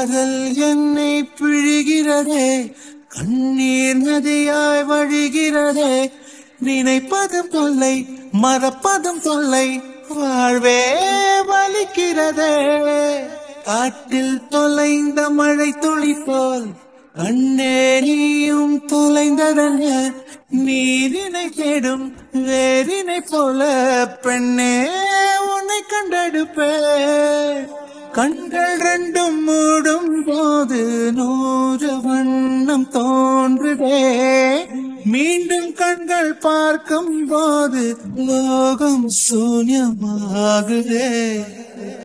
காதல் என்னை பிழிகிறதே கண்ணீர் நதியாய் வழிகிறதே நினைப்பதும் தொல்லை மறப்பதும் தொல்லை வாழ்வே வலிக்கிறதே காட்டில் தொலைந்த மழை துளி போல் கண்ணே நீயும் தொலைந்ததன நீரினை தேடும் வேரினை போல பெண்ணே உன்னை கண்டெடுப்பே கண்கள் ரெண்டும் மூடும் போது நூறு வண்ணம் தோன்றுதே மீண்டும் கண்கள் பார்க்கும் போது லோகம் சூன்யமாகுதே